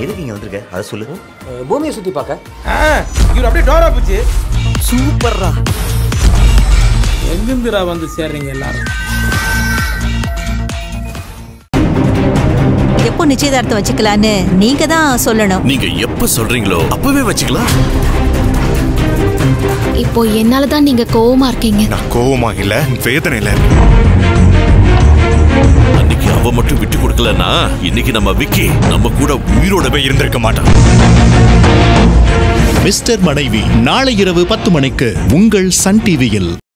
எதுக்கு இங்க வந்திருக்க அதை சொல்லு அஹ், பூமியை சுத்தி பார்க்க ஆ, இவர் அப்படியே டோரா போச்சு சூப்பர்ரா எங்கிருந்துடா வந்து சேர்றீங்க எல்லாரும் எப்போ நிச்சயதார்த்தம் வச்சுக்கலான்னு நீங்க தான் சொல்லணும் நீங்க எப்ப சொல்றீங்களோ அப்பவே வச்சுக்கலாம் இப்போ என்னால தான் நீங்க கோவமா இருக்கீங்க நான் கோவமா இல்ல வேதனையில இருக்கேன். அன்னைக்கு அவ மட்டும் விட்டு கொடுக்கலன்னா இன்னைக்கு நம்ம விக்கி நம்ம கூட உயிரோடவே இருந்திருக்க மாட்டான் மிஸ்டர் மனைவி நாளை இரவு பத்து மணிக்கு உங்கள் சன் டிவியில்